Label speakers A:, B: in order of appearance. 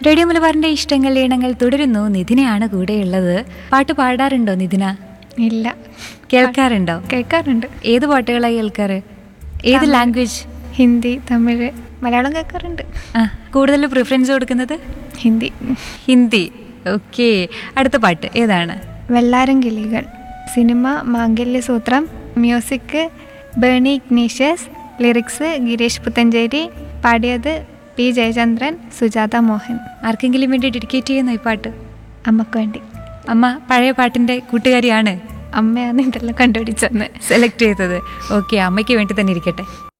A: radio മലബാറിന്റെ ഇഷ്ടങ്ങൾ ഈണങ്ങൾ തുടരുന്നു നിധിനയാണ് കൂടെയുള്ളത് പാട്ട് പാടാറുണ്ടോ നിധിന
B: ഇല്ല
A: കേൾക്കാറുണ്ടോ
B: കേൾക്കാറുണ്ട്
A: ഏത് പാട്ടുകളാണ് കേൾക്കാറ് ഏത് ലാംഗ്വേജ്
B: ഹിന്ദി തമിഴ് മലയാളം കേൾക്കാറുണ്ട്
A: ആ കൂടുതൽ പ്രിഫറൻസ് കൊടുക്കുന്നത്
B: ഹിന്ദി
A: ഹിന്ദി ഓക്കെ അടുത്ത പാട്ട് ഏതാണ്
B: വെള്ളാരം കിളികൾ സിനിമ മാംഗല്യസൂത്രം മ്യൂസിക് ബേണി ഇഗ്നീഷ്യസ് ലിറിക്സ് ഗിരീഷ് പുത്തഞ്ചേരി പാടിയത് പി ജയചന്ദ്രൻ സുജാത മോഹൻ
A: ആർക്കെങ്കിലും വേണ്ടി ഡെഡിക്കേറ്റ് ചെയ്യുന്നു ഈ പാട്ട്
B: അമ്മക്ക് വേണ്ടി
A: അമ്മ പഴയ പാട്ടിന്റെ കൂട്ടുകാരിയാണ്
B: അമ്മയാണ് ഇതെല്ലാം കണ്ടുപിടിച്ചെന്ന്
A: സെലക്ട് ചെയ്തത് ഓക്കെ അമ്മയ്ക്ക് വേണ്ടി തന്നെ ഇരിക്കട്ടെ